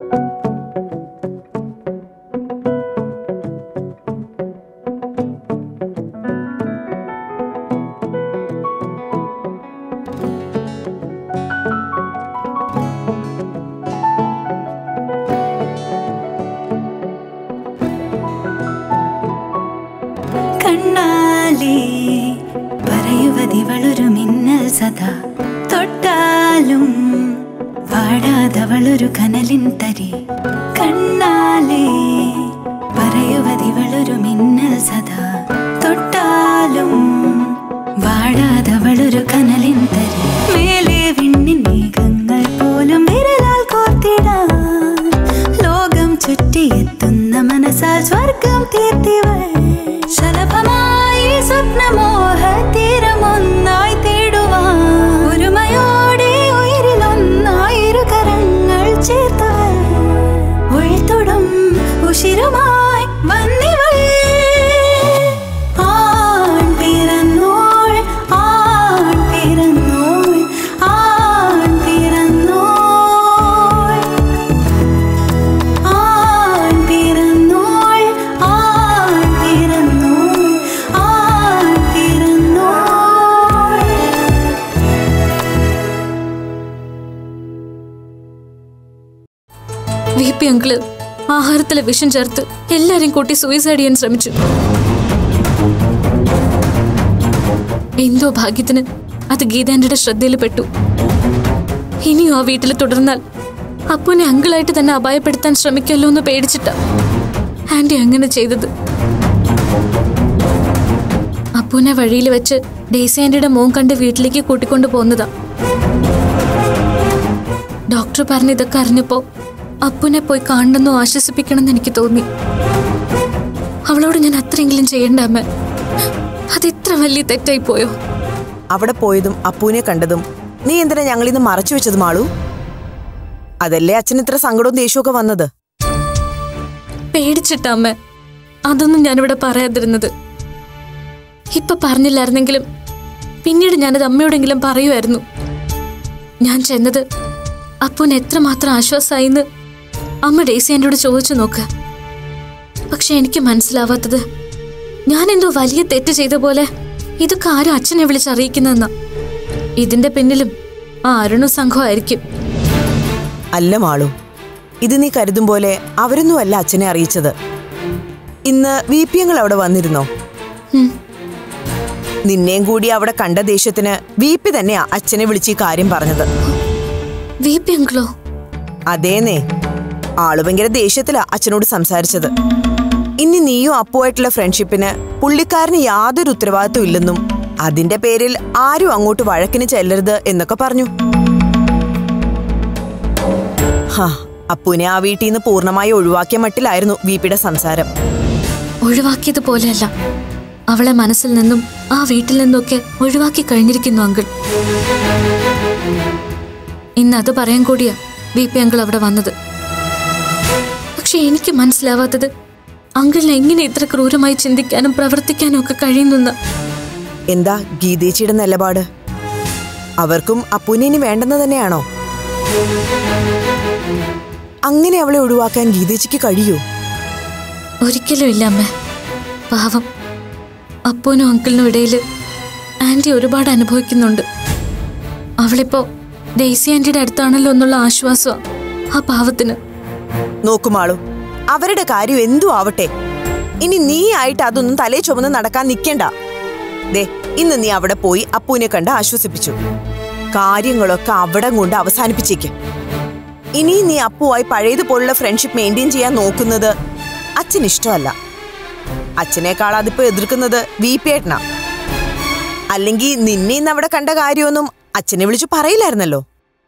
കണ്ണാലേ പറയുവതിവളൊരു മിന്നൽ സദാ തൊട്ടാലും വാടാതവളൊരു കനലിൻ തരി കണ്ണാലേ പറയുവതിവളൊരു മിന്നൽ സദാ തൊട്ടാലും വാടാതവളൊരു കനലിൻ തരി മേലെ വിണ്ണിൻ മേഘങ്ങൾ പോലും വിരലാൽ കോർത്തിടാൻ ലോകം ചുറ്റിയെത്തുന്ന മനസ്സാൽ സ്വർഗം തീർത്തിവൾ ശലഭമായി സ്വപ്നമോഹ തീരമൊന്നായി തേടുവാൻ ഒരുമയോടെ ഉയരിലൊന്നായിരു കരങ്ങൾ ചേർത്തവൾ ഉൾത്തൊടും ഉഷിരുമായി വന്നിവൾ ആൺ പിറന്നോൾ ആൺ പിറന്നോൾ ആൺ പിറന്നോൾ ആൺ പിറന്നോൾ ആൺ പിറന്നോൾ ആൺ പിറന്നോൾ വി പി അങ്കിള് ആഹാരത്തിലെ വിഷം ചേർത്ത് എല്ലാരെയും കൂട്ടി സൂയിസൈഡ് ചെയ്യാൻ ശ്രമിച്ചു എന്തോ ഭാഗ്യത്തിന് അത് ഗീതാന്റിയുടെ ശ്രദ്ധയിൽ പെട്ടു ഇനിയും ആ വീട്ടിൽ തുടർന്നാൽ അപ്പുനെ അങ്കിളായിട്ട് തന്നെ അപായപ്പെടുത്താൻ ശ്രമിക്കല്ലോ എന്ന് പേടിച്ചിട്ടാ ആന്റി അങ്ങനെ ചെയ്തത് അപ്പുനെ വഴിയിൽ വെച്ച് ഡേസി ആന്റിയുടെ മോൻ കണ്ട് വീട്ടിലേക്ക് കൂട്ടിക്കൊണ്ടു പോകുന്നതാ ഡോക്ടർ പറഞ്ഞ ഇതൊക്കെ അറിഞ്ഞപ്പോ അപ്പുനെ പോയി കാണണമെന്നോ ആശ്വസിപ്പിക്കണമെന്ന് എനിക്ക് തോന്നി അവളോട് ഞാൻ അത്രയെങ്കിലും ചെയ്യണ്ട അമ്മ അത് ഇത്ര വലിയ തെറ്റായി പോയോ അവിടെ പോയതും അപ്പൂനെ കണ്ടതും നീ എന്തിനാ ഞങ്ങളിന്ന് മറച്ചു വെച്ചത് മാളു അതല്ലേ അച്ഛൻ ഇത്ര സങ്കടവും ദേഷ്യമൊക്കെ വന്നത് പേടിച്ചിട്ട അമ്മ അതൊന്നും ഞാനിവിടെ പറയാതിരുന്നത് ഇപ്പൊ പറഞ്ഞില്ലായിരുന്നെങ്കിലും പിന്നീട് ഞാനത് അമ്മയോടെങ്കിലും പറയുമായിരുന്നു ഞാൻ ചെന്നത് അപ്പൂന് എത്രമാത്രം ആശ്വാസമായിന്ന് അമ്മ ഡേസി എന്നോട് ചോദിച്ചു നോക്ക് പക്ഷെ എനിക്ക് മനസ്സിലാവാത്തത് ഞാൻ എന്തോ വലിയ തെറ്റ് ചെയ്ത പോലെ ഇതൊക്കെ ആരും അച്ഛനെ വിളിച്ചറിയിക്കുന്നതെന്നാ ഇതിന്റെ പിന്നിലും ആ അരുണു സംഘമായിരിക്കും അല്ല മാളു ഇത് നീ കരുതും പോലെ അവരൊന്നും അല്ല അച്ഛനെ അറിയിച്ചത് ഇന്ന് വി പി എങ്ങൾ അവിടെ വന്നിരുന്നോ ഉം. നിന്നെയും കൂടി അവിടെ കണ്ട ദേഷ്യത്തിന് വി പി തന്നെയാ അച്ഛനെ വിളിച്ച് ഈ കാര്യം പറഞ്ഞത് വി പി അങ്കിളോ അതേന്നേ ആള് ഭയങ്കര ദേഷ്യത്തിലാ അച്ഛനോട് സംസാരിച്ചത് ഇനി നീയും അപ്പുമായിട്ടുള്ള ഫ്രണ്ട്ഷിപ്പിന് പുള്ളിക്കാരന് യാതൊരു ഉത്തരവാദിത്വം ഇല്ലെന്നും അതിന്റെ പേരിൽ ആരും അങ്ങോട്ട് വഴക്കിന് ചെല്ലരുത് എന്നൊക്കെ പറഞ്ഞു ഹാ അപ്പുനെ ആ വീട്ടിൽ നിന്ന് പൂർണ്ണമായി ഒഴിവാക്കിയ മട്ടിലായിരുന്നു വിപിയുടെ സംസാരം ഒഴിവാക്കിയതുപോലെയല്ല അവളെ മനസ്സിൽ നിന്നും ആ വീട്ടിൽ നിന്നൊക്കെ ഒഴിവാക്കി കഴിഞ്ഞിരിക്കുന്നു അങ്കിൾ ഇന്ന് അത് പറയാൻ കൂടിയാ വി പി അങ്കിൾ അവിടെ വന്നത് പക്ഷെ എനിക്ക് മനസ്സിലാവാത്തത് അങ്കിളിനെ എങ്ങനെ ഇത്ര ക്രൂരമായി ചിന്തിക്കാനും പ്രവർത്തിക്കാനും ഒക്കെ കഴിയുന്നെന്ന് എന്താ ഗീതേച്ചിയുടെ നിലപാട് അവർക്കും അപ്പുനെ ഇനി വേണ്ടെന്ന് തന്നെയാണോ അങ്ങനെ അവളെ ഒഴിവാക്കാൻ ഗീതേച്ചിക്ക് കഴിയൂ ഒരിക്കലും ഇല്ല അമ്മ പാവം അപ്പൂനും അങ്കിളിനും ഇടയിൽ ആന്റി ഒരുപാട് അനുഭവിക്കുന്നുണ്ട് അവളിപ്പോ ഡെയ്സി ആന്റിയുടെ അടുത്താണല്ലോ എന്നുള്ള ആശ്വാസമാണ് ആ പാവത്തിന് നോക്കുമാളു അവരുടെ കാര്യം എന്തു ആവട്ടെ ഇനി നീ ആയിട്ട് അതൊന്നും തലേ ചുമന്ന് നടക്കാൻ നിൽക്കണ്ട ദേ ഇന്ന് നീ അവിടെ പോയി അപ്പൂനെ കണ്ട് ആശ്വസിപ്പിച്ചു കാര്യങ്ങളൊക്കെ അവിടെ കൊണ്ട് അവസാനിപ്പിച്ചേക്ക് ഇനി നീ അപ്പുവായി പഴയതുപോലുള്ള ഫ്രണ്ട്ഷിപ്പ് മെയിൻറ്റെയിൻ ചെയ്യാൻ നോക്കുന്നത് അച്ഛന് ഇഷ്ടമല്ല അച്ഛനേക്കാൾ അതിപ്പോ എതിർക്കുന്നത് വി പി ഏട്ടനാ അല്ലെങ്കിൽ നിന്നെ ഇന്ന് അവിടെ കണ്ട കാര്യമൊന്നും അച്ഛനെ വിളിച്ചു പറയില്ലായിരുന്നല്ലോ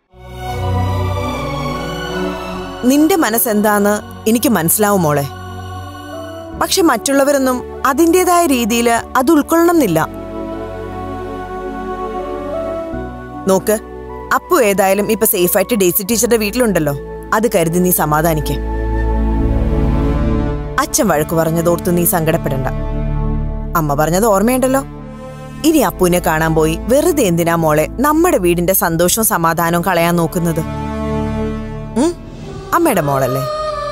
നിന്റെ മനസ്സെന്താന്ന് എനിക്ക് മനസ്സിലാവും മോളെ പക്ഷെ മറ്റുള്ളവരൊന്നും അതിൻ്റെതായ രീതിയിൽ അത് ഉൾക്കൊള്ളണം എന്നില്ല നോക്ക് അപ്പു ഏതായാലും ഇപ്പൊ സേഫായിട്ട് ഡേസി ടീച്ചറുടെ വീട്ടിലുണ്ടല്ലോ അത് കരുതി നീ സമാധാനിക്കേ അച്ഛൻ വഴക്ക് പറഞ്ഞതോർത്ത് നീ സങ്കടപ്പെടണ്ട അമ്മ പറഞ്ഞത് ഓർമ്മയുണ്ടല്ലോ ഇനി അപ്പുവിനെ കാണാൻ പോയി വെറുതെ എന്തിനാ മോളെ നമ്മുടെ വീടിന്റെ സന്തോഷവും സമാധാനവും കളയാൻ നോക്കുന്നത് ഉം? അമ്മയുടെ മോളല്ലേ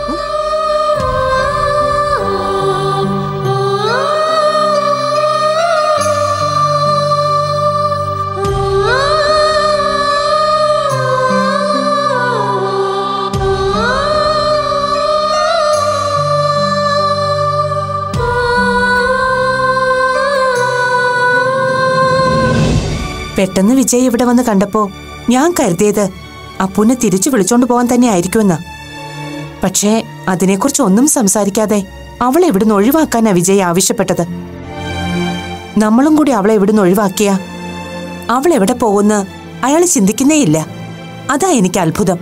പെട്ടെന്ന് വിജയ് ഇവിടെ വന്ന് കണ്ടപ്പോ ഞാൻ കരുതിയത് അപ്പുനെ തിരിച്ചു വിളിച്ചോണ്ട് പോകാൻ തന്നെ ആയിരിക്കുമെന്ന് പക്ഷേ അതിനെക്കുറിച്ച് ഒന്നും സംസാരിക്കാതെ അവളെ ഇവിടുന്ന് ഒഴിവാക്കാനാ വിജയ് ആവശ്യപ്പെട്ടത് നമ്മളും കൂടി അവളെ ഇവിടുന്ന് ഒഴിവാക്കിയ അവൾ എവിടെ പോകുന്ന അയാൾ ചിന്തിക്കുന്നേയില്ല അതാ എനിക്ക് അത്ഭുതം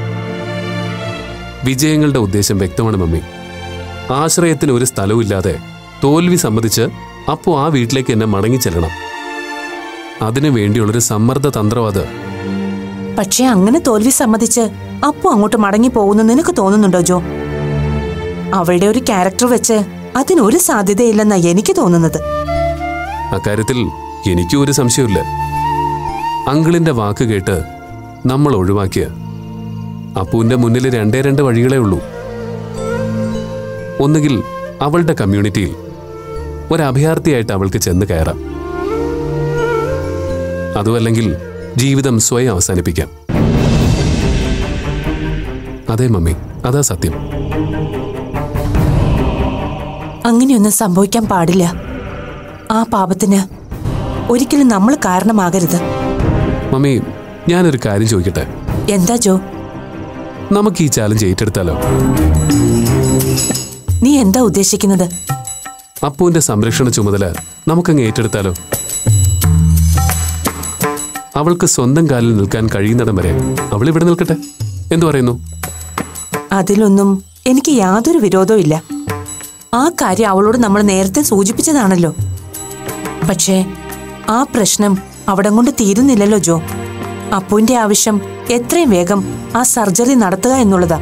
വിജയങ്ങളുടെ ഉദ്ദേശം വ്യക്തമാണ് മമ്മി ആശ്രയത്തിന് ഒരു സ്ഥലവുമില്ലാതെ തോൽവി സമ്മതിച്ച് അപ്പോ ആ വീട്ടിലേക്ക് എന്നെ മടങ്ങിച്ചെല്ലണം അതിനു വേണ്ടിയുള്ളൊരു സമ്മർദ്ദ തന്ത്രം അത് പക്ഷേ അങ്ങനെ തോൽവി സമ്മതിച്ച് അപ്പു അങ്ങോട്ട് മടങ്ങി പോകുന്നു നിനക്ക് തോന്നുന്നുണ്ടോ ജോ അവളുടെ ഒരു ക്യാരക്ടർ വെച്ച് അതിനൊരു സാധ്യതയില്ലെന്നാ എനിക്ക് തോന്നുന്നത് അക്കാര്യത്തിൽ എനിക്കും ഒരു സംശയമില്ല അങ്കിളിന്റെ വാക്ക് കേട്ട് നമ്മൾ ഒഴിവാക്കിയ അപ്പുവിന്റെ മുന്നിൽ രണ്ടേ രണ്ട് വഴികളേ ഉള്ളൂ ഒന്നുകിൽ അവളുടെ കമ്മ്യൂണിറ്റിയിൽ ഒരു അഭയാർത്ഥിയായിട്ട് അവൾക്ക് ചെന്ന് കയറാം അതുമല്ലെങ്കിൽ ജീവിതം സ്വയം അവസാനിപ്പിക്കാം അതെ മമ്മി അതാ സത്യം അങ്ങനെയൊന്നും സംഭവിക്കാൻ പാടില്ല ആ പാപത്തിന് ഒരിക്കലും നമ്മൾ കാരണമാകരുത് മമ്മി ഞാനൊരു കാര്യം ചോദിക്കട്ടെ എന്താ ജോ നമുക്ക് ഈ ചാലഞ്ച് ഏറ്റെടുത്താലോ നീ എന്താ ഉദ്ദേശിക്കുന്നത് അപ്പുവിന്റെ സംരക്ഷണ ചുമതല നമുക്കങ്ങ് ഏറ്റെടുത്താലോ അവൾക്ക് സ്വന്തം കാലിൽ നിൽക്കാൻ കഴിയുന്നിടം വരെ അവൾ ഇവിടെ നിൽക്കട്ടെ എന്തു പറയുന്നു അതിലൊന്നും എനിക്ക് യാതൊരു വിരോധവും ഇല്ല ആ കാര്യം അവളോട് നമ്മൾ നേരത്തെ സൂചിപ്പിച്ചതാണല്ലോ പക്ഷേ ആ പ്രശ്നം അവിടം കൊണ്ട് തീരുന്നില്ലല്ലോ ജോ അപ്പുവിന്റെ ആവശ്യം എത്രയും വേഗം ആ സർജറി നടത്തുക എന്നുള്ളതാ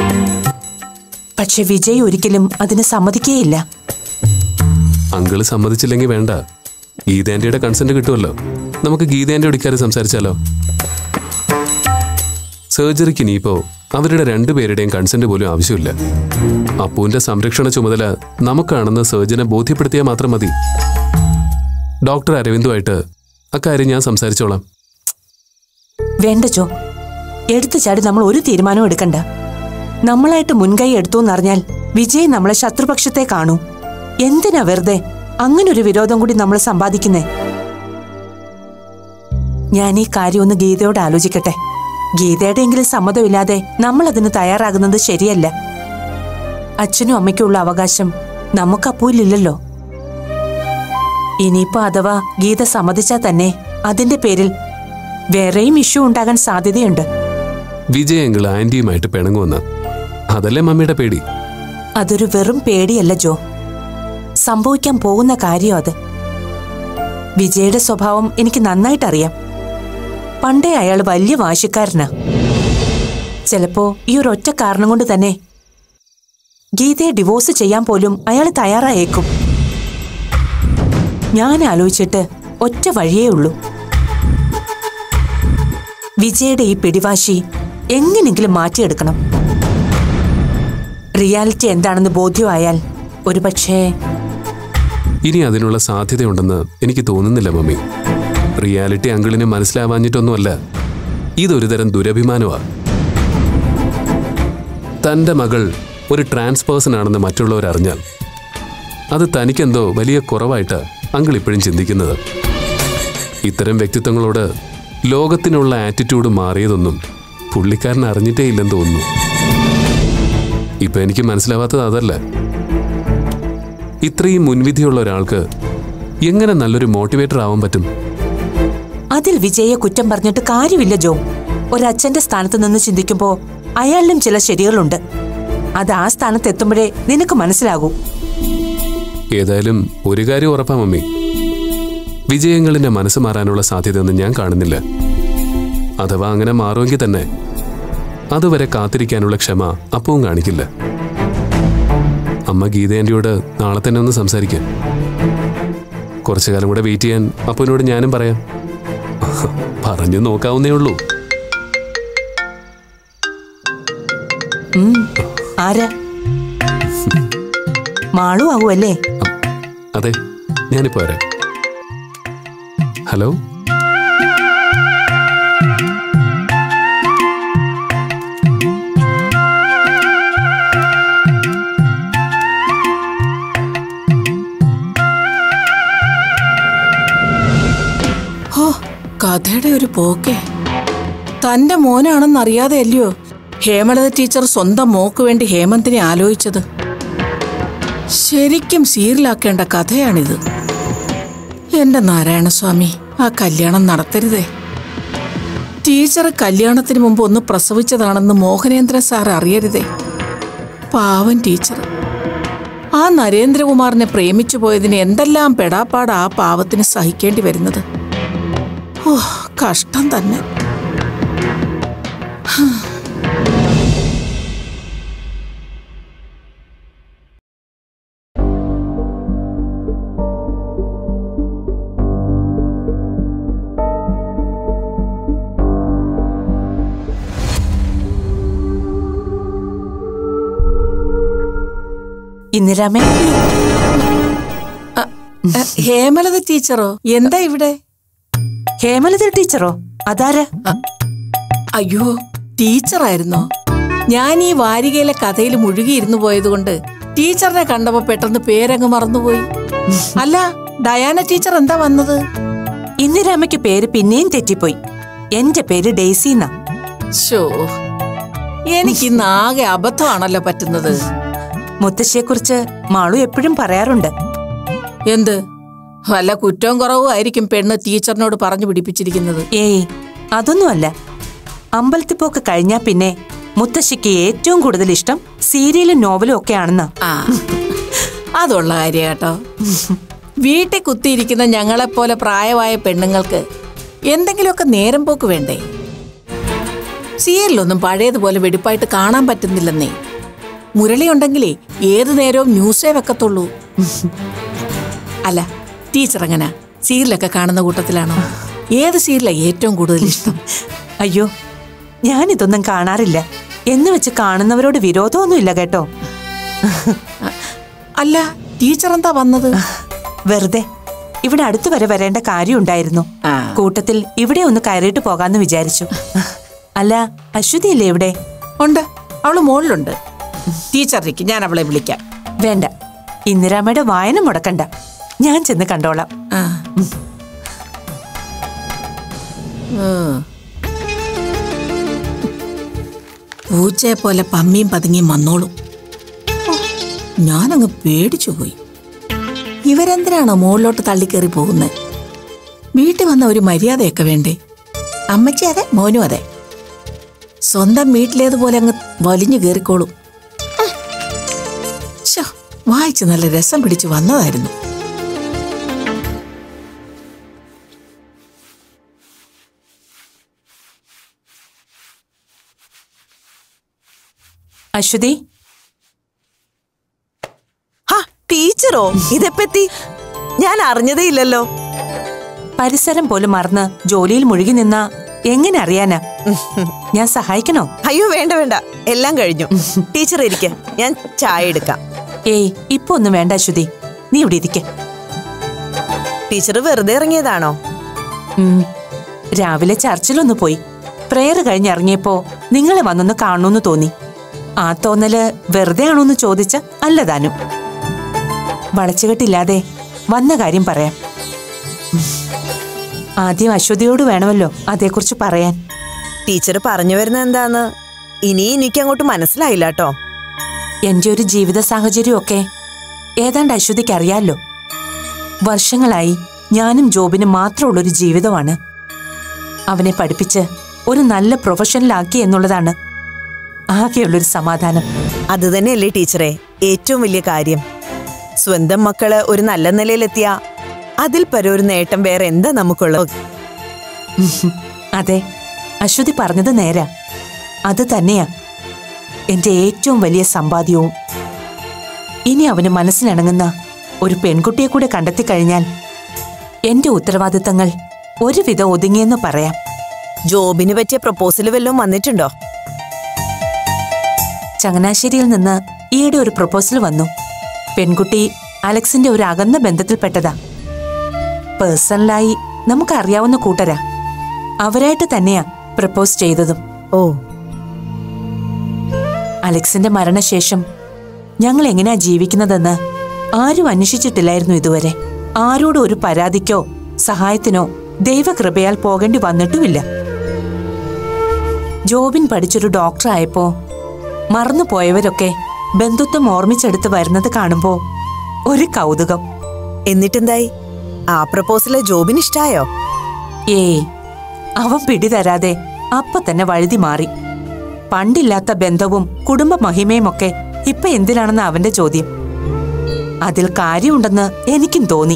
പക്ഷെ വിജയ് ഒരിക്കലും അതിന് സമ്മതിക്കേയില്ല അങ്കിള് സമ്മതിച്ചില്ലെങ്കിൽ വേണ്ട ഗീതാന്റിയുടെ കൺസെന്റ് കിട്ടുമല്ലോ നമുക്ക് ഗീതാന്റെ ഒടിക്കാരെ സംസാരിച്ചാലോ സർജറിക്ക് ഇനിയിപ്പോ അവരുടെ രണ്ടുപേരുടെയും കൺസെന്റ് പോലും ആവശ്യമില്ല അപ്പുവിന്റെ സംരക്ഷണ ചുമതല നമുക്കാണെന്ന് സർജനെ ബോധ്യപ്പെടുത്തിയാൽ മാത്രം മതി ഡോക്ടർ അരവിന്ദുമായിട്ട് അക്കാര്യം ഞാൻ സംസാരിച്ചോളാം വേണ്ട ജോ എടുത്തു ചാടി നമ്മൾ ഒരു തീരുമാനവും എടുക്കണ്ട നമ്മളായിട്ട് മുൻകൈ എടുത്തു എന്നറിഞ്ഞാൽ വിജയ് നമ്മളെ ശത്രുപക്ഷത്തെ കാണൂ എന്തിനാ വെറുതെ അങ്ങനൊരു വിരോധം കൂടി നമ്മൾ സമ്പാദിക്കുന്നേ ഞാൻ ഈ കാര്യം ഒന്ന് ഗീതയോട് ആലോചിക്കട്ടെ ഗീതയുടെയെങ്കിലും സമ്മതമില്ലാതെ നമ്മൾ അതിന് തയ്യാറാകുന്നത് ശരിയല്ല അച്ഛനും അമ്മയ്ക്കുള്ള അവകാശം നമുക്ക് അപ്പൂലില്ലല്ലോ ഇനിയിപ്പോ അഥവാ ഗീത സമ്മതിച്ചാൽ തന്നെ അതിന്റെ പേരിൽ വേറെയും ഇഷ്യൂ ഉണ്ടാകാൻ സാധ്യതയുണ്ട് വിജയങ്കിൾ ആന്റിയുമായിട്ട് പിണങ്ങുമെന്ന് അതല്ലേ മമ്മിയുടെ പേടി അതൊരു വെറും പേടിയല്ല ജോ സംഭവിക്കാൻ പോകുന്ന കാര്യം അത് വിജയുടെ സ്വഭാവം എനിക്ക് നന്നായിട്ടറിയാം പണ്ടേ അയാൾ വലിയ വാശിക്കാരനാ ചിലപ്പോ ഈ ഒരൊറ്റ കാരണം കൊണ്ട് തന്നെ ഗീതയെ ഡിവോഴ്സ് ചെയ്യാൻ പോലും അയാൾ തയ്യാറായേക്കും ഞാൻ ആലോചിച്ചിട്ട് ഒറ്റ വഴിയേ ഉള്ളൂ വിജയുടെ ഈ പിടിവാശി എങ്ങനെങ്കിലും മാറ്റിയെടുക്കണം റിയാലിറ്റി എന്താണെന്ന് ബോധ്യമായാൽ ഒരുപക്ഷേ ഇനി അതിനുള്ള സാധ്യതയുണ്ടെന്ന് എനിക്ക് തോന്നുന്നില്ല മമ്മി റിയാലിറ്റി അങ്കിളിന് മനസ്സിലാവാഞ്ഞിട്ടൊന്നുമല്ല ഇതൊരു തരം ദുരഭിമാനമാ തന്റെ മകൾ ഒരു ട്രാൻസ് പേഴ്സൺ ആണെന്ന് മറ്റുള്ളവർ അറിഞ്ഞാൽ അത് തനിക്കെന്തോ വലിയ കുറവായിട്ട് അങ്കിൾ ഇപ്പോഴും ചിന്തിക്കുന്നത് ഇത്തരം വ്യക്തിത്വങ്ങളോട് ലോകത്തിനുള്ള ആറ്റിറ്റ്യൂഡ് മാറിയതൊന്നും പുള്ളിക്കാരൻ അറിഞ്ഞിട്ടേ ഇല്ലെന്ന് തോന്നുന്നു ഇപ്പൊ എനിക്ക് മനസ്സിലാവാത്തത് അതല്ല ഇത്രയും മുൻവിധിയുള്ള ഒരാൾക്ക് എങ്ങനെ നല്ലൊരു മോട്ടിവേറ്റർ ആവാൻ പറ്റും അതിൽ വിജയെ കുറ്റം പറഞ്ഞിട്ട് കാര്യമില്ല ജോ ഒരച്ഛന്റെ സ്ഥാനത്ത് നിന്ന് ചിന്തിക്കുമ്പോ അയാളിലും ചില ശരികളുണ്ട് അത് ആ സ്ഥാനത്ത് എത്തുമ്പോഴേ നിനക്ക് മനസ്സിലാകൂ ഏതായാലും ഒരു കാര്യം ഉറപ്പാ മമ്മി വിജയങ്ങളിന്റെ മനസ്സ് മാറാനുള്ള സാധ്യതയൊന്നും ഞാൻ കാണുന്നില്ല അഥവാ അങ്ങനെ മാറുമെങ്കിൽ തന്നെ അതുവരെ കാത്തിരിക്കാനുള്ള ക്ഷമ അപ്പവും കാണിക്കില്ല അമ്മ ഗീതേന്റെയോട് നാളെ തന്നെ ഒന്ന് സംസാരിക്കാം കുറച്ചു കാലം കൂടെ വെയിറ്റ് ചെയ്യാൻ അപ്പനോട് ഞാനും പറയാം പറഞ്ഞു നോക്കാവുന്നേ ഉള്ളൂ ഉം, ആരാ മാളു ആവുമല്ലേ അതെ ഞാനിപ്പോ വരാം ഹലോ ഹോ കഥയുടെ ഒരു പോക്കേ തന്റെ മോനാണെന്നറിയാതെ അല്ലയോ ഹേമലത ടീച്ചർ സ്വന്തം മോക്ക് വേണ്ടി ഹേമന്തിനെ ആലോചിച്ചത് ശരിക്കും സീരിയലാക്കേണ്ട കഥയാണിത് എന്റെ നാരായണസ്വാമി ആ കല്യാണം നടത്തരുതേ ടീച്ചർ കല്യാണത്തിന് മുമ്പ് ഒന്ന് പ്രസവിച്ചതാണെന്ന് മോഹനേന്ദ്രൻ സാർ അറിയരുതേ പാവൻ ടീച്ചർ ആ നരേന്ദ്രകുമാറിനെ പ്രേമിച്ചു പോയതിന് എന്തെല്ലാം പെടാപ്പാട് ആ പാവത്തിന് സഹിക്കേണ്ടി വരുന്നത് ഓ കഷ്ടം തന്നെ ഇന്ദിരാമേ അ, അ, ഹേമലത ടീച്ചറോ എന്താ ഇവിടെ ഹേമലത ടീച്ചറോ അതാരാ അയ്യോ ടീച്ചറായിരുന്നോ ഞാൻ ഈ വാരികയിലെ കഥയിൽ മുഴുകിയിരുന്നു പോയതുകൊണ്ട് ടീച്ചറിനെ കണ്ടപ്പോ പെട്ടെന്ന് പേരങ്ങ് മറന്നുപോയി അല്ല ഡയാന ടീച്ചർ എന്താ വന്നത് ഇന്ദിരാമയ്ക്ക് പേര് പിന്നെയും തെറ്റിപ്പോയി എന്റെ പേര് ഡെയ്സി എന്നാ ഷോ എനിക്ക് ഇന്ന് ആകെ അബദ്ധമാണല്ലോ പറ്റുന്നത് മുത്തശ്ശിയെക്കുറിച്ച് മാളു എപ്പോഴും പറയാറുണ്ട് എന്ത് വല്ല കുറ്റവും കുറവും ആയിരിക്കും പെണ്ണ് ടീച്ചറിനോട് പറഞ്ഞു പിടിപ്പിച്ചിരിക്കുന്നത് ഏയ് അതൊന്നുമല്ല അമ്പലത്തിൽ പോക്ക് കഴിഞ്ഞാ പിന്നെ മുത്തശ്ശിക്ക് ഏറ്റവും കൂടുതൽ ഇഷ്ടം സീരിയലും നോവലും ഒക്കെ ആണെന്നാ ആ അതുള്ള കാര്യം കേട്ടോ വീട്ടിൽ കുത്തിയിരിക്കുന്ന ഞങ്ങളെപ്പോലെ പ്രായമായ പെണ്ണുങ്ങൾക്ക് എന്തെങ്കിലുമൊക്കെ നേരം പോക്ക് വേണ്ടേ സീരിയലൊന്നും പഴയതുപോലെ വെടിപ്പായിട്ട് കാണാൻ പറ്റുന്നില്ലെന്നേ മുരളി ഉണ്ടെങ്കിലേ ഏതു നേരവും ന്യൂസേ വെക്കത്തുള്ളൂ അല്ല ടീച്ചർ എങ്ങനെ സീരിയലൊക്കെ കാണുന്ന കൂട്ടത്തിലാണോ ഏത് സീരിയലാ ഏറ്റവും കൂടുതൽ ഇഷ്ടം അയ്യോ ഞാനിതൊന്നും കാണാറില്ല എന്ന് വെച്ച് കാണുന്നവരോട് വിരോധമൊന്നുമില്ല കേട്ടോ അല്ല ടീച്ചർ എന്താ വന്നത് വെറുതെ ഇവിടെ അടുത്ത് വരെ വരേണ്ട കാര്യമുണ്ടായിരുന്നു ആ. കൂട്ടത്തിൽ ഇവിടെ ഒന്ന് കയറിയിട്ട് പോകാന്ന് വിചാരിച്ചു അല്ല അശ്വതിയില്ലേ ഇവിടെ ഉണ്ട് അവള് മുകളിലുണ്ട് ടീച്ചറിലേക്ക് ഞാൻ അവളെ വിളിക്കാം വേണ്ട ഇന്ദിരാമയുടെ വായന മുടക്കണ്ട ഞാൻ ചെന്ന് കണ്ടോളാം ആ. ഉം. പൂച്ചയെ പോലെ പമ്മിയും പതുങ്ങിയും വന്നോളും ഓ, ഞാനങ്ങ് പേടിച്ചു പോയി ഇവരെന്തിനാണോ മുകളിലോട്ട് തള്ളിക്കേറി പോകുന്നത് വീട്ടിൽ വന്ന ഒരു മര്യാദയൊക്കെ വേണ്ടേ അമ്മച്ചി അതെ മോനും അതെ സ്വന്തം വീട്ടിലേതുപോലെ അങ്ങ് വലിഞ്ഞു കയറിക്കോളും ശോ, വായിച്ച് നല്ല രസം പിടിച്ച് വന്നതായിരുന്നു അശ്വതി ഹാ ടീച്ചറോ ഇതെപ്പറ്റി ഞാൻ അറിഞ്ഞതേ ഇല്ലല്ലോ പരിസരം പോലും മറന്ന് ജോലിയിൽ മുഴുകി നിന്ന എങ്ങനെ അറിയാനാ ഞാൻ സഹായിക്കണോ അയ്യോ വേണ്ട വേണ്ട എല്ലാം കഴിഞ്ഞു ടീച്ചർ ഇരിക്ക ഞാൻ ചായ എടുക്കാം ഏയ് ഇപ്പൊ ഒന്നും വേണ്ട അശ്വതി നീ ഇവിടെ ഇരിക്കെ ടീച്ചർ വെറുതെ ഇറങ്ങിയതാണോ ഉം. രാവിലെ ചർച്ചിലൊന്ന് പോയി പ്രേയർ കഴിഞ്ഞിറങ്ങിയപ്പോ നിങ്ങളെ വന്നൊന്ന് കാണണമെന്ന് തോന്നി ആ തോന്നല് വെറുതെ ആണോന്ന് ചോദിച്ച അല്ലതാനും വളച്ചുകെട്ടില്ലാതെ വന്ന കാര്യം പറയാം ഉം. ആദ്യം അശ്വതിയോട് വേണമല്ലോ അതേക്കുറിച്ച് പറയാൻ ടീച്ചർ പറഞ്ഞു വരുന്നത് എന്താന്ന് ഇനി എനിക്ക് അങ്ങോട്ട് മനസ്സിലായില്ല കേട്ടോ എന്റെ ഒരു ജീവിത സാഹചര്യമൊക്കെ ഏതാണ്ട് അശ്വതിക്ക് അറിയാലോ വർഷങ്ങളായി ഞാനും ജോബിനും മാത്രമുള്ളൊരു ജീവിതമാണ് അവനെ പഠിപ്പിച്ച് ഒരു നല്ല പ്രൊഫഷനിലാക്കി എന്നുള്ളതാണ് ആകെയുള്ളൊരു സമാധാനം അത് തന്നെയല്ലേ ടീച്ചറെ ഏറ്റവും വലിയ കാര്യം സ്വന്തം മക്കള് ഒരു നല്ല നിലയിലെത്തിയ അതിൽ പരം ഒരു നേട്ടം വേറെ എന്താ നമുക്കുള്ളത് ഉം. അതെ അശ്വതി പറഞ്ഞത് നേരാ അത് തന്നെയാ എന്റെ ഏറ്റവും വലിയ സമ്പാദ്യവും ഇനി അവന് മനസ്സിലിണങ്ങുന്ന ഒരു പെൺകുട്ടിയെ കൂടെ കണ്ടെത്തി കഴിഞ്ഞാൽ എന്റെ ഉത്തരവാദിത്തങ്ങൾ ഒരുവിധം ഒതുങ്ങിയെന്ന് പറയാം ജോബിന് പറ്റിയ പ്രപ്പോസൽ വല്ലതും വന്നിട്ടുണ്ടോ ചങ്ങനാശ്ശേരിയിൽ നിന്ന് ഈയിടെ ഒരു പ്രപ്പോസൽ വന്നു പെൺകുട്ടി അലക്സിന്റെ ഒരു അകന്ന ബന്ധത്തിൽപ്പെട്ടതാ പേഴ്സണലായി നമുക്കറിയാവുന്ന കൂട്ടരാ അവരായിട്ട് തന്നെയാ പ്രപ്പോസ് ചെയ്തതും ഓ അലക്സിന്റെ മരണശേഷം ഞങ്ങൾ എങ്ങനെയാ ജീവിക്കുന്നതെന്ന് ആരും അന്വേഷിച്ചിട്ടില്ലായിരുന്നു ഇതുവരെ ആരോടും ഒരു പരാതിക്കോ സഹായത്തിനോ ദൈവകൃപയാൽ പോകേണ്ടി വന്നിട്ടുമില്ല ജോബിൻ പഠിച്ചൊരു ഡോക്ടറായപ്പോ മറന്നുപോയവരൊക്കെ ബന്ധുത്വം ഓർമ്മിച്ചെടുത്ത് വരുന്നത് കാണുമ്പോ ഒരു കൗതുകം എന്നിട്ടെന്തായി ആ പ്രപ്പോസല് ജോബിന് ഇഷ്ടായോ ഏയ് അവൻ പിടിതരാതെ അപ്പൊ തന്നെ വഴുതി മാറി പണ്ടില്ലാത്ത ബന്ധവും കുടുംബ മഹിമയുമൊക്കെ ഇപ്പൊ എന്തിനാണെന്ന് അവന്റെ ചോദ്യം അതിൽ കാര്യമുണ്ടെന്ന് എനിക്കും തോന്നി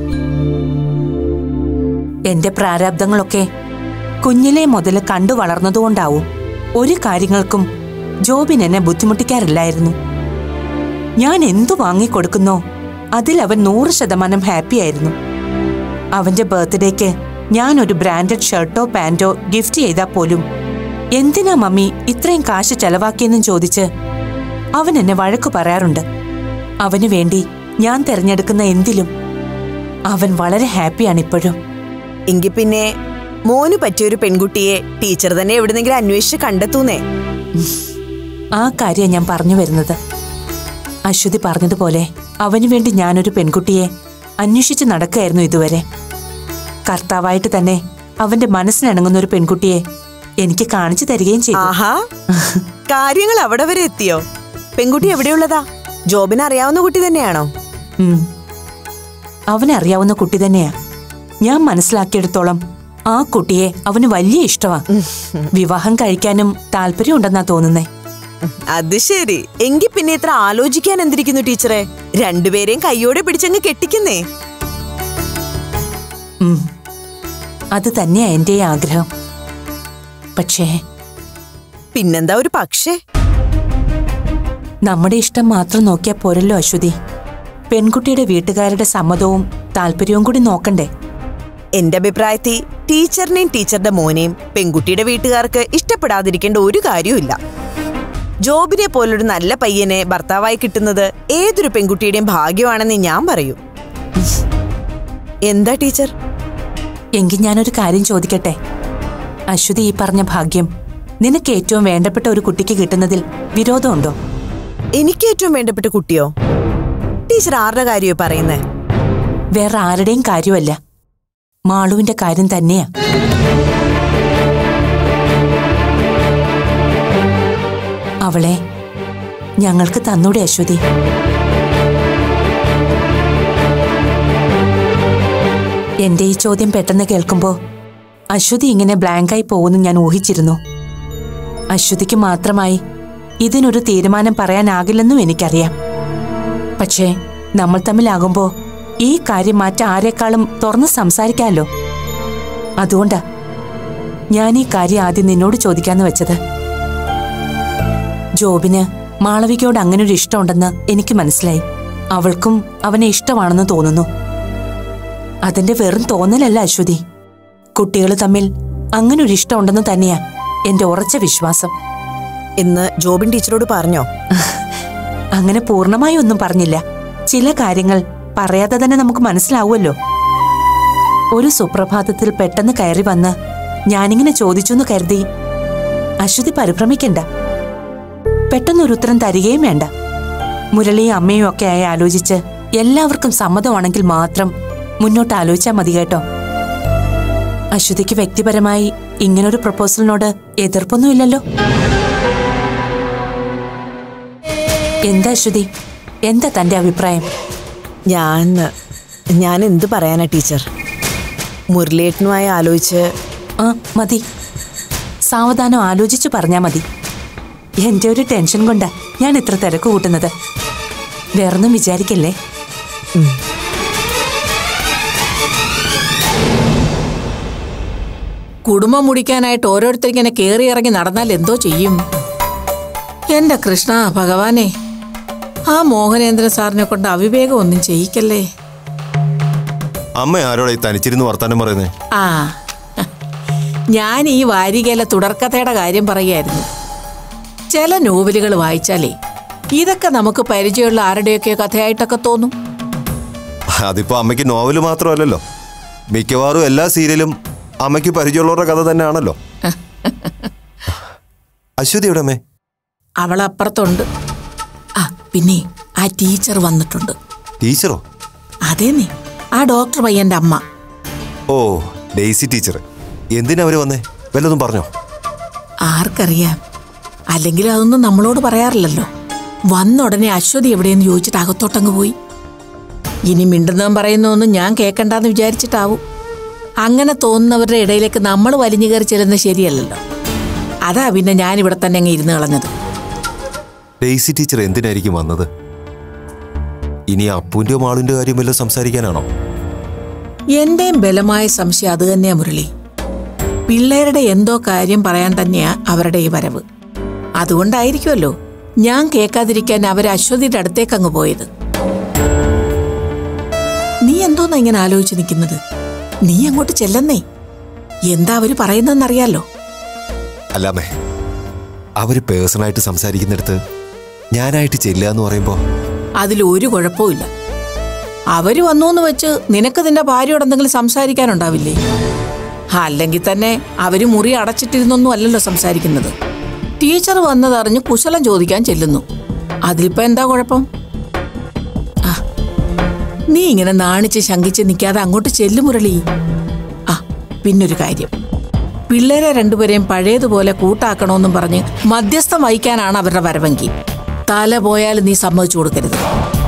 എന്റെ പ്രാരാബ്ദങ്ങളൊക്കെ കുഞ്ഞിലെ മുതൽ കണ്ടു വളർന്നതുകൊണ്ടാവും ഒരു കാര്യങ്ങൾക്കും ജോബിൻ എന്നെ ബുദ്ധിമുട്ടിക്കാറില്ലായിരുന്നു ഞാൻ എന്തു വാങ്ങിക്കൊടുക്കുന്നോ അതിൽ അവൻ നൂറ് ശതമാനം ഹാപ്പിയായിരുന്നു അവന്റെ ബർത്ത്ഡേക്ക് ഞാൻ ഒരു ബ്രാൻഡഡ് ഷർട്ടോ പാന്റോ ഗിഫ്റ്റ് ചെയ്താൽ പോലും എന്തിനാ മമ്മി ഇത്രയും കാശ് ചെലവാക്കിയെന്നും ചോദിച്ച് അവൻ എന്നെ വഴക്കു പറയാറുണ്ട് അവനു വേണ്ടി ഞാൻ തിരഞ്ഞെടുക്കുന്ന എന്തിലും അവൻ വളരെ ഹാപ്പിയാണ് ഇപ്പോഴും എങ്കിൽ പിന്നെ മോന് പറ്റിയൊരു പെൺകുട്ടിയെ ടീച്ചർ തന്നെ എവിടുന്നെങ്കിലും അന്വേഷിച്ച് കണ്ടെത്തൂന്നേ ആ കാര്യം ഞാൻ പറഞ്ഞു വരുന്നത് അശ്വതി പറഞ്ഞതുപോലെ അവനു വേണ്ടി ഞാനൊരു പെൺകുട്ടിയെ അന്വേഷിച്ച് നടക്കുകയായിരുന്നു ഇതുവരെ കർത്താവായിട്ട് തന്നെ അവന്റെ മനസ്സിനിണങ്ങുന്ന ഒരു പെൺകുട്ടിയെ എനിക്ക് കാണിച്ചു തരികയും ചെയ്തു ആഹാ കാര്യങ്ങൾ അവിടെ വരെ എത്തിയോ പെൺകുട്ടി എവിടെയുള്ളതാ ജോബിന് അറിയാവുന്ന കുട്ടി തന്നെയാണോ ഉം. അവനറിയാവുന്ന കുട്ടി തന്നെയാ ഞാൻ മനസ്സിലാക്കിയെടുത്തോളം ആ കുട്ടിയെ അവന് വലിയ ഇഷ്ടമാ വിവാഹം കഴിക്കാനും താല്പര്യമുണ്ടെന്നാ തോന്നുന്നേ അത് ശരി എങ്കിൽ പിന്നെ ഇത്ര ആലോചിക്കാൻ എന്തിരിക്കുന്നു ടീച്ചറെ രണ്ടുപേരെയും കയ്യോടെ പിടിച്ചങ്ങ് കെട്ടിക്കുന്നേ ഉം. അത് തന്നെയാ എൻ്റെ ആഗ്രഹം പക്ഷേ പിന്നെന്താ ഒരു പക്ഷേ നമ്മുടെ ഇഷ്ടം മാത്രം നോക്കിയാൽ പോരല്ലോ അശ്വതി പെൺകുട്ടിയുടെ വീട്ടുകാരുടെ സമ്മതവും താല്പര്യവും കൂടി നോക്കണ്ടേ എന്റെ അഭിപ്രായത്തിൽ ടീച്ചറിനെയും ടീച്ചറുടെ മോനെയും പെൺകുട്ടിയുടെ വീട്ടുകാർക്ക് ഇഷ്ടപ്പെടാതിരിക്കേണ്ട ഒരു കാര്യവുമില്ല ജോബിനെ പോലൊരു നല്ല പയ്യനെ ഭർത്താവായി കിട്ടുന്നത് ഏതൊരു പെൺകുട്ടിയുടെയും ഭാഗ്യമാണെന്ന് ഞാൻ പറയൂ എന്താ ടീച്ചർ എങ്കിൽ ഞാനൊരു കാര്യം ചോദിക്കട്ടെ അശ്വതി ഈ പറഞ്ഞ ഭാഗ്യം നിനക്ക് ഏറ്റവും വേണ്ടപ്പെട്ട ഒരു കുട്ടിക്ക് കിട്ടുന്നതിൽ വിരോധമുണ്ടോ എനിക്ക് ഏറ്റവും വേണ്ടപ്പെട്ട കുട്ടിയോ ടീച്ചർ ആരുടെ കാര്യമോ പറയുന്നേ വേറെ ആരുടെയും കാര്യമല്ല മാളുവിന്റെ കാര്യം തന്നെയാ അവളെ ഞങ്ങൾക്ക് തന്നൂടെ അശ്വതി എന്റെ ഈ ചോദ്യം പെട്ടെന്ന് കേൾക്കുമ്പോ അശ്വതി ഇങ്ങനെ ബ്ലാങ്കായി പോകുന്നു ഞാൻ ഊഹിച്ചിരുന്നു അശ്വതിക്ക് മാത്രമായി ഇതിനൊരു തീരുമാനം പറയാനാകില്ലെന്നും എനിക്കറിയാം പക്ഷേ നമ്മൾ തമ്മിലാകുമ്പോ ഈ കാര്യം മാറ്റ ആരെക്കാളും തുറന്ന് സംസാരിക്കാമല്ലോ അതുകൊണ്ടാ ഞാൻ ഈ കാര്യം ആദ്യം നിന്നോട് ചോദിക്കാന്ന് വെച്ചത് ജോബിന് മാളവികയോട് അങ്ങനെ ഒരു ഇഷ്ടമുണ്ടെന്ന് എനിക്ക് മനസ്സിലായി അവൾക്കും അവനെ ഇഷ്ടമാണെന്ന് തോന്നുന്നു അതിന്റെ വെറും തോന്നലല്ല അശ്വതി കുട്ടികൾ തമ്മിൽ അങ്ങനെ ഒരു ഇഷ്ടമുണ്ടെന്ന് തന്നെയാ എന്റെ ഉറച്ച വിശ്വാസം എന്ന് ജോബിൻ ടീച്ചറോട് പറഞ്ഞോ അങ്ങനെ പൂർണ്ണമായി ഒന്നും പറഞ്ഞില്ല ചില കാര്യങ്ങൾ പറയാതെ തന്നെ നമുക്ക് മനസ്സിലാവുമല്ലോ ഒരു സുപ്രഭാതത്തിൽ പെട്ടെന്ന് കയറി വന്ന് ഞാനിങ്ങനെ ചോദിച്ചു എന്ന് കരുതി അശ്വതി പരിഭ്രമിക്കണ്ട പെട്ടെന്നൊരു ഉത്തരം തരികയും വേണ്ട മുരളിയും അമ്മയും ഒക്കെ ആയി ആലോചിച്ച് എല്ലാവർക്കും സമ്മതമാണെങ്കിൽ മാത്രം മുന്നോട്ട് ആലോചിച്ചാൽ മതി കേട്ടോ അശ്വതിക്ക് വ്യക്തിപരമായി ഇങ്ങനൊരു പ്രപ്പോസലിനോട് എതിർപ്പൊന്നുമില്ലല്ലോ എന്താ അശ്വതി എന്താ തന്റെ അഭിപ്രായം ഞാൻ ഞാൻ എന്ത് പറയാനാ ടീച്ചർ മുരളിയേട്ടനുമായി ആലോചിച്ച് ആ മതി സാവധാനം ആലോചിച്ചു പറഞ്ഞാ മതി എന്റെ ഒരു ടെൻഷൻ കൊണ്ടാ ഞാൻ ഇത്ര തിരക്ക് കൂട്ടുന്നത് വേറൊന്നും വിചാരിക്കല്ലേ കുടുംബം മുടിക്കാനായിട്ട് ഓരോരുത്തരിങ്ങനെ കയറി ഇറങ്ങി നടന്നാൽ എന്തോ ചെയ്യും എന്റെ കൃഷ്ണ ഭഗവാനെ ആ മോഹനേന്ദ്രൻ സാറിനെ കൊണ്ട് അവിവേകം ഒന്നും ചെയ്യിക്കല്ലേ അമ്മ ആരോടെ തനിച്ചിരുന്ന് വർത്താനം പറയുന്നേ ആ ഞാൻ ഈ വാരികയിലെ തുടർക്കഥയുടെ കാര്യം പറയായിരുന്നു ചില നോവലുകൾ വായിച്ചാലേ ഇതൊക്കെ നമുക്ക് പരിചയമുള്ള ആരുടെയൊക്കെ കഥയായിട്ടൊക്കെ തോന്നും അതിപ്പോ അമ്മയ്ക്ക് നോവല് മാത്രമല്ലല്ലോ മിക്കവാറും എല്ലാ സീരിയലും അമ്മയ്ക്ക് പരിചയമുള്ളവരുടെ കഥ തന്നെയാണല്ലോ അശ്വതി എവിടെ അമ്മേ അവൾ അപ്പുറത്തുണ്ട് ആ പിന്നെ ആ ടീച്ചർ വന്നിട്ടുണ്ട് ടീച്ചറോ അതേന്നെ ആ ഡോക്ടർ പയ്യന്റെ അമ്മ ഓ ഡെയ്സി ടീച്ചർ എന്തിനാ അവര് വന്നേ വല്ലതും പറഞ്ഞോ ആർക്കറിയാം അല്ലെങ്കിൽ അതൊന്നും നമ്മളോട് പറയാറില്ലല്ലോ വന്ന ഉടനെ അശ്വതി എവിടെയെന്ന് ചോദിച്ചിട്ട് അകത്തോട്ടങ്ങ് പോയി ഇനി മിണ്ടുന്നവൻ പറയുന്നതൊന്നും ഞാൻ കേൾക്കണ്ടെന്ന് വിചാരിച്ചിട്ടാവും അങ്ങനെ തോന്നുന്നവരുടെ ഇടയിലേക്ക് നമ്മൾ വലിഞ്ഞു കയറി ചെല്ലുന്നത് ശരിയല്ലല്ലോ അതാ പിന്നെ ഞാൻ ഇവിടെ തന്നെ അങ്ങ് ഇരുന്ന് കളഞ്ഞത് ഡെയ്സി ടീച്ചർ എന്തിനായിരിക്കും വന്നത് ഇനി അപ്പുവിന്റെയോ മാളിന്റെ കാര്യം വല്ലതും സംസാരിക്കാനാണോ എന്റെയും ബലമായ സംശയം അത് തന്നെയാ മുരളി പിള്ളേരുടെ എന്തോ കാര്യം പറയാൻ തന്നെയാ അവരുടെ ഈ വരവ് അതുകൊണ്ടായിരിക്കുമല്ലോ ഞാൻ കേൾക്കാതിരിക്കാൻ അവർ അശ്വതിയുടെ അടുത്തേക്ക് അങ്ങ് പോയത് നീ എന്തോന്നാ ഇങ്ങനെ ആലോചിച്ച് നിൽക്കുന്നത് നീ അങ്ങോട്ട് ചെല്ലുന്നേ എന്താ അവര് പറയുന്നതെന്നറിയാലോ അല്ലാമേ അവര് പേഴ്സണലായിട്ട് സംസാരിക്കുന്നിടത്ത് ഞാനായിട്ട് ചെല്ലുക എന്ന് പറയുമ്പോ അതിൽ ഒരു കുഴപ്പമില്ല അവര് വന്നു എന്ന് വെച്ച് നിനക്ക് നിന്റെ ഭാര്യയോട് എന്തെങ്കിലും സംസാരിക്കാനുണ്ടാവില്ലേ അല്ലെങ്കിൽ തന്നെ അവര് മുറി അടച്ചിട്ടിരുന്നൊന്നും അല്ലല്ലോ സംസാരിക്കുന്നത് ടീച്ചർ വന്നതറിഞ്ഞ് കുശലം ചോദിക്കാൻ ചെല്ലുന്നു അതിലിപ്പോ എന്താ കുഴപ്പം ആ നീ ഇങ്ങനെ നാണിച്ച് ശങ്കിച്ച് നിൽക്കാതെ അങ്ങോട്ട് ചെല്ലു മുരളി ആ പിന്നൊരു കാര്യം പിള്ളേരെ രണ്ടുപേരെയും പഴയതുപോലെ കൂട്ടാക്കണമെന്നും പറഞ്ഞ് മധ്യസ്ഥം വഹിക്കാനാണ് അവരുടെ വരവെങ്കിൽ തല പോയാൽ നീ സമ്മതിച്ചു കൊടുക്കരുത്